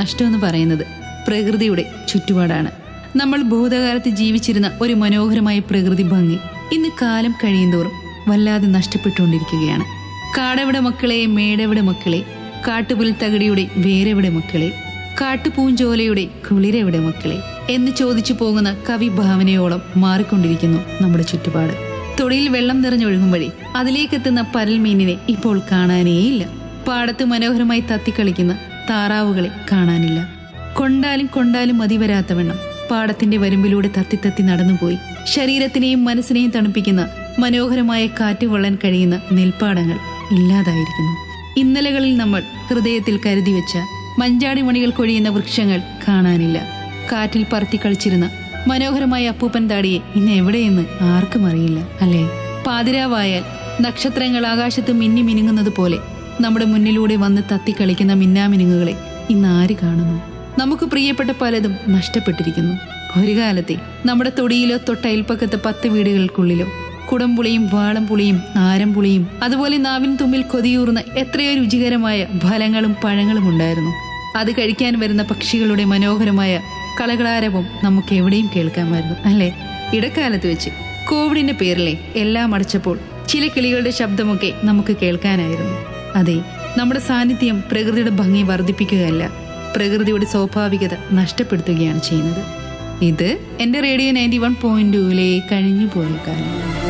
നഷ്ടമെന്ന് പറയുന്നത് പ്രകൃതിയുടെ ചുറ്റുപാടാണ് നമ്മൾ ഭൂതകാലത്ത് ജീവിച്ചിരുന്ന ഒരു മനോഹരമായ പ്രകൃതി ഭംഗി ഇന്ന് കാലം കഴിയുന്തോറും വല്ലാതെ നഷ്ടപ്പെട്ടുകൊണ്ടിരിക്കുകയാണ് കാടെവിടെ മക്കളെ മേടെവിടെ മക്കളെ കാട്ടുപുൽത്തകടിയുടെ വേരെവിടെ മക്കളെ കാട്ടുപൂഞ്ചോലയുടെ കുളിരെവിടെ മക്കളെ എന്ന് ചോദിച്ചു പോകുന്ന കവി ഭാവനയോളം മാറിക്കൊണ്ടിരിക്കുന്നു നമ്മുടെ ചുറ്റുപാട് തൊടിയിൽ വെള്ളം നിറഞ്ഞൊഴുകും വഴി അതിലേക്കെത്തുന്ന പരൽമീനിനെ ഇപ്പോൾ കാണാനേയില്ല പാടത്ത് മനോഹരമായി തത്തിക്കളിക്കുന്ന താറാവുകളെ കാണാനില്ല കൊണ്ടാലും കൊണ്ടാലും മതി വരാത്തവണ്ണം പാടത്തിന്റെ വരുമ്പിലൂടെ തത്തി തത്തി നടന്നുപോയി ശരീരത്തിനെയും മനസ്സിനെയും തണുപ്പിക്കുന്ന മനോഹരമായ കാറ്റ് കൊള്ളാൻ കഴിയുന്ന നെൽപ്പാടങ്ങൾ ഇല്ലാതായിരിക്കുന്നു ഇന്നലകളിൽ നമ്മൾ ഹൃദയത്തിൽ കരുതി വെച്ച മഞ്ചാടി മണികൾ കൊഴിയുന്ന വൃക്ഷങ്ങൾ കാണാനില്ല കാറ്റിൽ പറത്തി കളിച്ചിരുന്ന മനോഹരമായ അപ്പൂപ്പൻ താടിയെ ഇന്ന് എവിടെയെന്ന് ആർക്കും അറിയില്ല അല്ലേ പാതിരാവായാൽ നക്ഷത്രങ്ങൾ ആകാശത്ത് മിന്നി മിനുങ്ങുന്നത് പോലെ നമ്മുടെ മുന്നിലൂടെ വന്ന് തത്തി കളിക്കുന്ന മിന്നാമിനുങ്ങുകളെ ഇന്ന് ആര് കാണുന്നു നമുക്ക് പ്രിയപ്പെട്ട പലതും നഷ്ടപ്പെട്ടിരിക്കുന്നു ഒരു കാലത്തെ നമ്മുടെ തൊടിയിലോ തൊട്ടയൽപ്പക്കത്തെ പത്ത് വീടുകൾക്കുള്ളിലോ കുടംപുളിയും വാളംപുളിയും ആരംപുളിയും അതുപോലെ നാവിൻ തുമ്പിൽ കൊതിയൂർന്ന എത്രയോ രുചികരമായ ഫലങ്ങളും പഴങ്ങളും ഉണ്ടായിരുന്നു അത് കഴിക്കാൻ വരുന്ന പക്ഷികളുടെ മനോഹരമായ കളകളാരവം നമുക്ക് എവിടെയും കേൾക്കാമായിരുന്നു അല്ലേ ഇടക്കാലത്ത് വെച്ച് കോവിഡിന്റെ പേരിലെ എല്ലാം അടച്ചപ്പോൾ ചില കിളികളുടെ ശബ്ദമൊക്കെ നമുക്ക് കേൾക്കാനായിരുന്നു അതെ നമ്മുടെ സാന്നിധ്യം പ്രകൃതിയുടെ ഭംഗി വർദ്ധിപ്പിക്കുകയല്ല പ്രകൃതിയുടെ സ്വാഭാവികത നഷ്ടപ്പെടുത്തുകയാണ് ചെയ്യുന്നത് ഇത് എന്റെ റേഡിയോ നയൻറ്റി വൺ പോയിന്റ് ടൂവിലെ കഴിഞ്ഞു പോയ കാലം